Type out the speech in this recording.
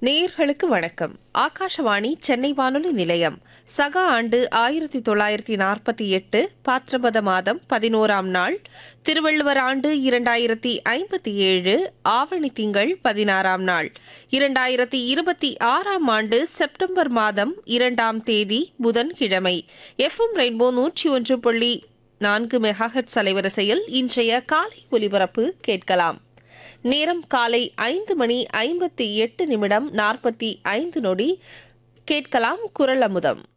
நேயர்களுக்கு வணக்கம் ஆகாஷவாணி சென்னை வானொலி நிலையம் சக ஆண்டு ஆயிரத்தி தொள்ளாயிரத்தி நாற்பத்தி எட்டு பாத்ரபத மாதம் பதினோராம் நாள் திருவள்ளுவர் ஆண்டு இரண்டாயிரத்தி ஐம்பத்தி ஏழு ஆவணி திங்கள் பதினாறாம் நாள் இரண்டாயிரத்தி இருபத்தி ஆறாம் ஆண்டு செப்டம்பர் மாதம் இரண்டாம் தேதி புதன்கிழமை எஃப்எம் ரெயின்போ நூற்றி ஒன்று புள்ளி நான்கு மெகாஹெட்ஸ் அலைவரிசையில் இன்றைய காலை ஒலிபரப்பு கேட்கலாம் நேரம் காலை ஐந்து மணி ஐம்பத்தி எட்டு நிமிடம் நாற்பத்தி ஐந்து நொடி கேட்கலாம் குரல் அமுதம்